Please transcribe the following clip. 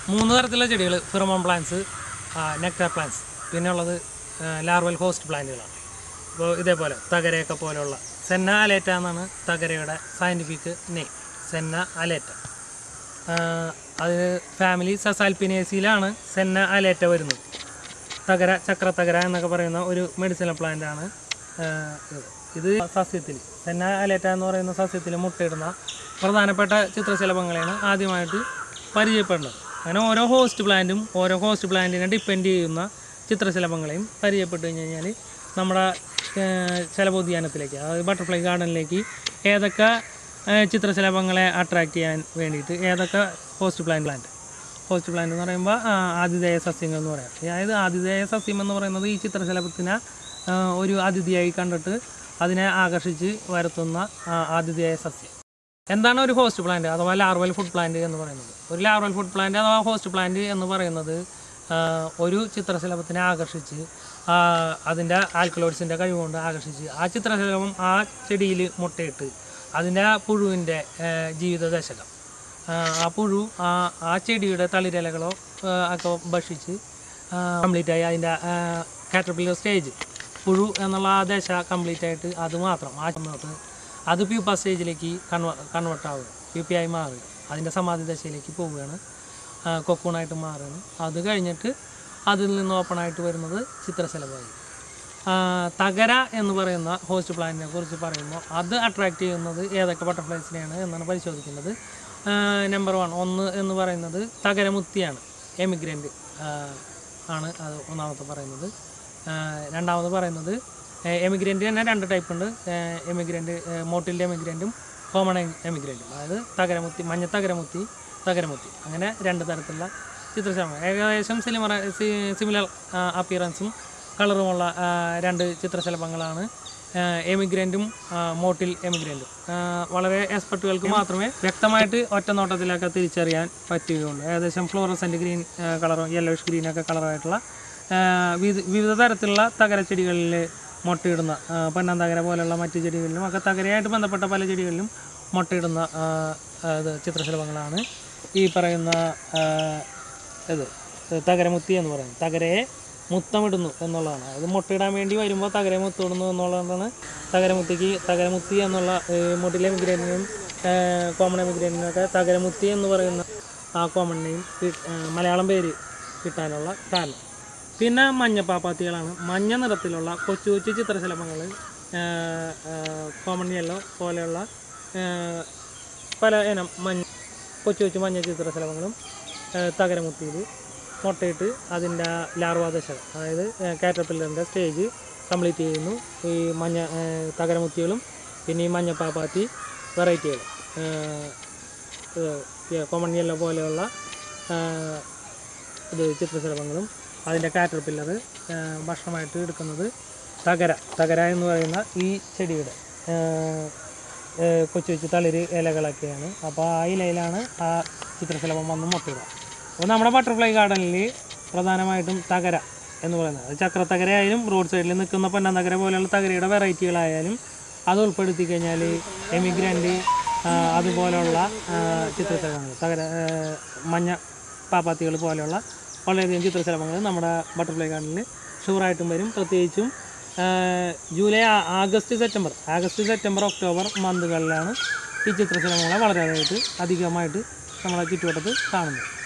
മൂന്ന് തരത്തിലുള്ള ചെടികൾ ഫിറമോൺ പ്ലാന്റ്സ് നെക്ടർ പ്ലാന്റ്സ് പിന്നെ ഉള്ളത് ലാർവൽ ഹോസ്റ്റ് പ്ലാന്റുകളാണ് അപ്പോൾ ഇതേപോലെ തകരയൊക്കെ പോലെയുള്ള സെന്ന അലേറ്റ എന്നാണ് തകരയുടെ സയൻറ്റിഫിക് നെയിം സെന്ന അലേറ്റ അത് ഫാമിലി സസാൽപ്പിനേസിയിലാണ് സെന്ന അലേറ്റ വരുന്നത് തകര ചക്രത്തകര എന്നൊക്കെ പറയുന്ന ഒരു മെഡിസിനൽ പ്ലാന്റ് ആണ് ഇത്. ഇത് സസ്യത്തിൽ സെന്ന അലേറ്റ എന്ന് പറയുന്ന സസ്യത്തിൽ മുട്ടയിടുന്ന പ്രധാനപ്പെട്ട ചിത്രശലഭങ്ങളെയാണ് ആദ്യമായിട്ട് പരിചയപ്പെടുന്നത് അങ്ങനെ ഓരോ ഹോസ്റ്റ് പ്ലാന്റും ഓരോ ഹോസ്റ്റ് പ്ലാന്റിനെ ഡിപ്പെൻഡ് ചെയ്യുന്ന ചിത്രശലഭങ്ങളെയും പരിചയപ്പെട്ട് കഴിഞ്ഞ് കഴിഞ്ഞാൽ നമ്മുടെ ഏഹ്, ശലഭോദ്യാനത്തിലേക്ക് അതായത് ബട്ടർഫ്ലൈ ഗാർഡനിലേക്ക് ഏതൊക്കെ ഏഹ്, ചിത്രശലഭങ്ങളെ അട്രാക്റ്റ് ചെയ്യാൻ വേണ്ടിയിട്ട് ഏതൊക്കെ host plant plant host plant എന്ന് പറയുമ്പോൾ ആ, ആതിഥേയ സസ്യങ്ങൾ എന്ന് പറയാം അതായത് ആതിഥേയ സസ്യം എന്ന് പറയുന്നത് ഈ ചിത്രശലഭത്തിനെ ആ, ഒരു അതിഥിയായി കണ്ടിട്ട് അതിനെ ആകർഷിച്ച് വരുത്തുന്ന ആ, ആതിഥേയ സസ്യം എന്താണ് ഒരു ഹോസ്റ്റ് പ്ലാന്റ് അഥവാ ലാർവൽ ഫുഡ് പ്ലാന്റ് എന്ന് പറയുന്നത് ഒരു ലാർവൽ ഫുഡ് പ്ലാന്റ് അഥവാ ഹോസ്റ്റ് പ്ലാന്റ് എന്ന് പറയുന്നത് ആ, ഒരു ചിത്രശലഭത്തിനെ ആകർഷിച്ച് ആ, അതിൻ്റെ ആൽക്കലോയിഡ്സിൻ്റെ കഴിവുകൊണ്ട് ആകർഷിച്ച് ആ ചിത്രശലഭം ആ ചെടിയിൽ മുട്ടയിട്ട് അതിൻ്റെ ആ പുഴുവിൻ്റെ ആ, ജീവിത ദശകം ആ, ആ പുഴു ആ ആ ചെടിയുടെ തളിരിലകളോ ആ, ഒക്കെ ഭക്ഷിച്ച് കംപ്ലീറ്റ് ആയി അതിൻ്റെ കാറ്റർപില്ലർ സ്റ്റേജ് പുഴു എന്നുള്ള ആ ദശ കംപ്ലീറ്റ് ആയിട്ട് അത് മാത്രം ആ സമയത്ത് അത് പ്യൂപ്പ സ്റ്റേജിലേക്ക് കൺവ കൺവേർട്ട് ആവുക പ്യൂപ്പയായി മാറുക അതിൻ്റെ സമാധി ദശയിലേക്ക് പോവുകയാണ് കൊക്കൂണായിട്ട് മാറുകയാണ് അത് കഴിഞ്ഞിട്ട് അതിൽ നിന്ന് ഓപ്പണായിട്ട് വരുന്നത് ചിത്രശലഭമായി ആ, തകര എന്ന് പറയുന്ന ഹോസ്റ്റ് പ്ലാന്റിനെ കുറിച്ച് പറയുമ്പോൾ അത് അട്രാക്റ്റ് ചെയ്യുന്നത് ഏതൊക്കെ ബട്ടർഫ്ലൈസിനെയാണ് എന്നാണ് പരിശോധിക്കുന്നത് നമ്പർ വൺ ഒന്ന് എന്ന് പറയുന്നത് തകരമുത്തിയാണ് എമിഗ്രൻ്റ് ആണ് അത് ഒന്നാമത്തെ പറയുന്നത് ആ, രണ്ടാമത് പറയുന്നത് എമിഗ്രൻ്റ് തന്നെ രണ്ട് ടൈപ്പ് ഉണ്ട് എമിഗ്രൻ്റ് മോട്ടിൻ്റെ എമിഗ്രൻറ്റും കോമൺ എമിഗ്രൻറ്റും അതായത് തകരമുത്തി മഞ്ഞ തകരമുത്തി തകരമുത്തി അങ്ങനെ രണ്ട് തരത്തിലുള്ള ചിത്രശലഭം ഏകദേശം സിലിമറ സിമിലർ അപ്പിയറൻസും കളറുമുള്ള ആ, രണ്ട് ചിത്രശലഭങ്ങളാണ് എമിഗ്രൻറ്റും മോട്ടിൽ എമിഗ്രൻറ്റും വളരെ എക്സ്പെർട്ടുകൾക്ക് മാത്രമേ വ്യക്തമായിട്ട് ഒറ്റ നോട്ടത്തിലൊക്കെ തിരിച്ചറിയാൻ പറ്റുകയുള്ളൂ ഏകദേശം ഫ്ലോറസെൻ്റ് ഗ്രീൻ കളറും യെല്ലോഷ് ഗ്രീനൊക്കെ കളറായിട്ടുള്ള വിവിധ വിവിധ തരത്തിലുള്ള തകരച്ചെടികളിൽ മുട്ടയിടുന്ന ആ, പൊന്നാം തകര പോലെയുള്ള മറ്റു ചെടികളിലും ഒക്കെ തകരയായിട്ട് ബന്ധപ്പെട്ട പല ചെടികളിലും മുട്ടയിടുന്ന ആ, ആ, ഇത് ചിത്രശലഭങ്ങളാണ് ഈ പറയുന്ന ആ, ഇത് തകരമുത്തി എന്ന് പറയുന്നത് തകരയെ മുത്തമിടുന്നു എന്നുള്ളതാണ് അത് മുട്ടയിടാൻ വേണ്ടി വരുമ്പോൾ തകര മുത്തിടുന്നു എന്നുള്ളതാണ് തകരമുത്തിക്ക് തകരമുത്തി എന്നുള്ള ഏഹ്, മുട്ടിലെ മിഗ്രേനും കോമൺ മിഗ്രേനും ഒക്കെ തകരമുത്തി എന്ന് പറയുന്ന ആ കോമൺ നെയിം മലയാളം പേര് കിട്ടാനുള്ള കാരണം പിന്നെ മഞ്ഞപ്പാപ്പാത്തികളാണ് മഞ്ഞ നിറത്തിലുള്ള കൊച്ചു കൊച്ചു ചിത്രശലഭങ്ങൾ കോമൺ യെല്ലോ പോലെയുള്ള ഏഹ്, പല ഇനം മഞ്ഞ കൊച്ചു കൊച്ചു മഞ്ഞ ചിത്രശലഭങ്ങളും തകരമുത്തിയിൽ മുട്ടയിട്ട് അതിൻ്റെ ലാർവാദശകം അതായത് കാറ്റർപില്ലറിൻ്റെ സ്റ്റേജ് കംപ്ലീറ്റ് ചെയ്യുന്നു ഈ മഞ്ഞ ഏഹ്, തകരമുത്തികളും പിന്നെ ഈ മഞ്ഞപ്പാപ്പാത്തി വെറൈറ്റികൾ കോമൺ യെല്ലോ പോലെയുള്ള ഏഹ്, ഇത് ചിത്രശലഭങ്ങളും അതിൻ്റെ കാറ്റർപില്ലർ ഭക്ഷണമായിട്ട് എടുക്കുന്നത് തകര തകര എന്ന് പറയുന്ന ഈ ചെടിയുടെ ഏഹ്, ഏഹ്, കൊച്ചു കൊച്ചു തളിര് ഇലകളൊക്കെയാണ് അപ്പോൾ ആ ഇലയിലാണ് ആ ചിത്രശലഭം വന്ന് മുട്ടയിടുക അപ്പോൾ നമ്മുടെ ബട്ടർഫ്ലൈ ഗാർഡനിൽ പ്രധാനമായിട്ടും തകര എന്ന് പറയുന്നത് അത് ചക്രത്തകരയായാലും റോഡ് സൈഡിൽ നിൽക്കുന്ന പൊന്നാൻ തകര പോലെയുള്ള തകരയുടെ വെറൈറ്റികളായാലും അത് ഉൾപ്പെടുത്തി കഴിഞ്ഞാൽ എമിഗ്രൻ്റ് അതുപോലെയുള്ള ആ, ചിത്രശലഭങ്ങൾ തകര ആ, മഞ്ഞ പാപ്പാത്തികൾ പോലെയുള്ള വളരെയധികം ചിത്രശലഭങ്ങൾ നമ്മുടെ ബട്ടർഫ്ലൈ ഗാർഡനിൽ ഷുവറായിട്ടും വരും പ്രത്യേകിച്ചും ആ, ജൂലൈ ആ- August September August September October മന്തുകളിലാണ് ഈ ചിത്രശലഭങ്ങളെ വളരെയധികമായിട്ട് അധികമായിട്ട് നമ്മളെ ചുറ്റുവട്ടത്ത് കാണുന്നത്